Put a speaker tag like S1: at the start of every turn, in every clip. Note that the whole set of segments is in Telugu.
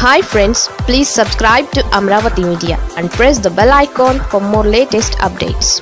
S1: hi friends please subscribe to Amaravati media and press the bell icon for more latest updates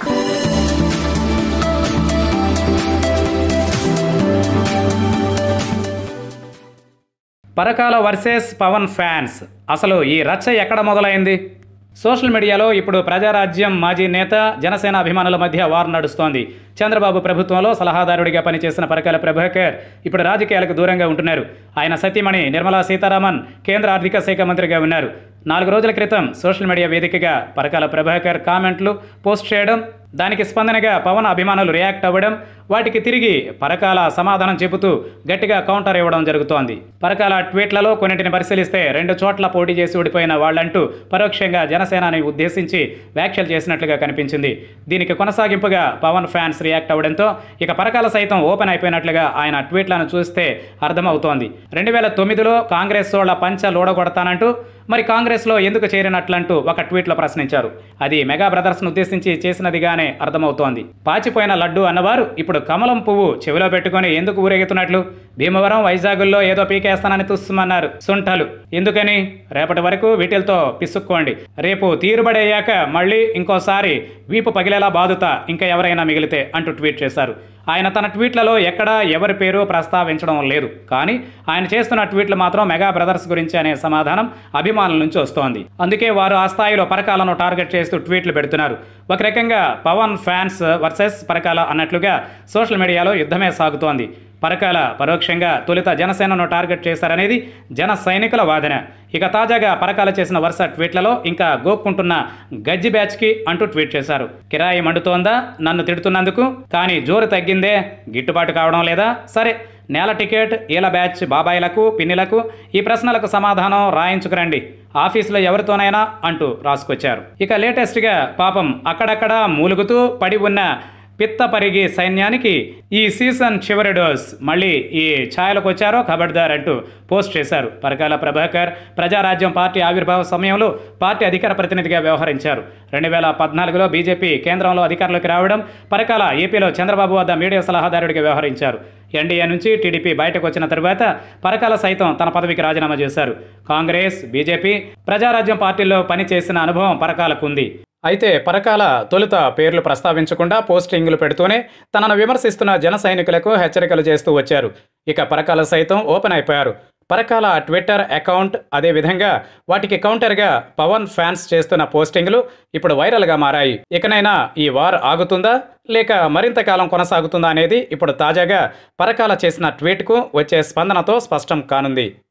S2: Parakala versus Pawan fans అసలు ఈ రచ్చ ఎక్కడ మొదలైంది సోషల్ మీడియాలో ఇప్పుడు ప్రజారాజ్యం మాజీ నేత జనసేన అభిమానుల మధ్య వార్ నడుస్తోంది చంద్రబాబు ప్రభుత్వంలో సలహాదారుడిగా పనిచేసిన పరకాల ప్రభాకర్ ఇప్పుడు రాజకీయాలకు దూరంగా ఉంటున్నారు ఆయన సతీమణి నిర్మలా సీతారామన్ కేంద్ర ఆర్థిక శాఖ మంత్రిగా ఉన్నారు నాలుగు రోజుల క్రితం సోషల్ మీడియా వేదికగా పరకాల ప్రభాకర్ కామెంట్లు పోస్ట్ చేయడం దానికి స్పందనగా పవన్ అభిమానులు రియాక్ట్ అవ్వడం వాటికి తిరిగి పరకాల సమాధానం చెబుతూ గట్టిగా కౌంటర్ ఇవ్వడం జరుగుతోంది పరకాల ట్వీట్లలో కొన్నింటిని పరిశీలిస్తే రెండు చోట్ల పోటీ చేసి ఓడిపోయిన వాళ్ళంటూ పరోక్షంగా జనసేనని ఉద్దేశించి వ్యాఖ్యలు చేసినట్లుగా కనిపించింది దీనికి కొనసాగింపుగా పవన్ ఫ్యాన్స్ రియాక్ట్ అవ్వడంతో ఇక పరకాల సైతం ఓపెన్ అయిపోయినట్లుగా ఆయన ట్వీట్లను చూస్తే అర్థమవుతోంది రెండు వేల తొమ్మిదిలో కాంగ్రెస్ వాళ్ళ పంచ లోడగొడతానంటూ మరి కాంగ్రెస్లో ఎందుకు చేరినట్లంటూ ఒక ట్వీట్లో ప్రశ్నించారు అది మెగా బ్రదర్స్ను ఉద్దేశించి చేసినదిగానే అర్థమవుతోంది పాచిపోయిన లడ్డు అన్నవారు ఇప్పుడు కమలం పువ్వు చెవిలో పెట్టుకొని ఎందుకు ఊరేగుతున్నట్లు భీమవరం వైజాగుల్లో ఏదో పీకేస్తానని తుస్సుమన్నారు సుంఠలు ఎందుకని రేపటి వరకు వీటిలతో పిసుక్కోండి రేపు తీరుబడయ్యాక మళ్ళీ ఇంకోసారి వీపు పగిలేలా బాదుతా ఇంకా ఎవరైనా మిగిలితే అంటూ ట్వీట్ చేశారు ఆయన తన ట్వీట్లలో ఎక్కడా ఎవరి పేరు ప్రస్తావించడం లేదు కానీ ఆయన చేస్తున్న ట్వీట్లు మాత్రం మెగా బ్రదర్స్ గురించి అనే సమాధానం అభిమానుల నుంచి వస్తోంది అందుకే వారు ఆ స్థాయిలో పరకాలను టార్గెట్ చేస్తూ ట్వీట్లు పెడుతున్నారు ఒక రకంగా పవన్ ఫ్యాన్స్ వర్సెస్ పరకాల అన్నట్లుగా సోషల్ మీడియాలో యుద్ధమే సాగుతోంది పరకాల పరోక్షంగా తొలుత జనసేనను టార్గెట్ చేశారనేది జన సైనికుల వాదన ఇక తాజాగా పరకాల చేసిన వరుస ట్వీట్లలో ఇంకా గోక్కుంటున్న గజ్జి బ్యాచ్కి అంటూ ట్వీట్ చేశారు కిరాయి మండుతోందా నన్ను తిడుతున్నందుకు కానీ జోరు తగ్గిందే గిట్టుబాటు కావడం లేదా సరే నేల టికెట్ ఈల బ్యాచ్ బాబాయిలకు పిన్నిలకు ఈ ప్రశ్నలకు సమాధానం రాయించుకురండి ఆఫీసులో ఎవరితోనైనా అంటూ రాసుకొచ్చారు ఇక లేటెస్ట్గా పాపం అక్కడక్కడ మూలుగుతూ పడి ఉన్న పిత్త పరిగి సైన్యానికి ఈ సీజన్ చివరి డోస్ మళ్ళీ ఈ ఛాయలకు వచ్చారో ఖబర్దార్ అంటూ పోస్ట్ చేశారు పరకాల ప్రభాకర్ ప్రజారాజ్యం పార్టీ ఆవిర్భావ సమయంలో పార్టీ అధికార ప్రతినిధిగా వ్యవహరించారు రెండు వేల పద్నాలుగులో బీజేపీ కేంద్రంలో అధికారంలోకి రావడం పరకాల ఏపీలో చంద్రబాబు వద్ద మీడియా సలహాదారుడిగా వ్యవహరించారు ఎన్డీఏ నుంచి టీడీపీ బయటకు వచ్చిన తరువాత పరకాల సైతం తన పదవికి రాజీనామా చేశారు కాంగ్రెస్ బీజేపీ ప్రజారాజ్యం పార్టీల్లో పనిచేసిన అనుభవం పరకాలకు ఉంది అయితే పరకాల తొలుత పేర్లు ప్రస్తావించకుండా పోస్టింగులు పెడుతూనే తనను విమర్శిస్తున్న జన సైనికులకు హెచ్చరికలు చేస్తూ వచ్చారు ఇక పరకాల సైతం ఓపెన్ అయిపోయారు పరకాల ట్విట్టర్ అకౌంట్ అదేవిధంగా వాటికి కౌంటర్గా పవన్ ఫ్యాన్స్ చేస్తున్న పోస్టింగ్లు ఇప్పుడు వైరల్గా మారాయి ఇకనైనా ఈ వార్ ఆగుతుందా లేక మరింత కాలం కొనసాగుతుందా అనేది ఇప్పుడు తాజాగా పరకాల చేసిన ట్వీట్కు వచ్చే స్పందనతో స్పష్టం కానుంది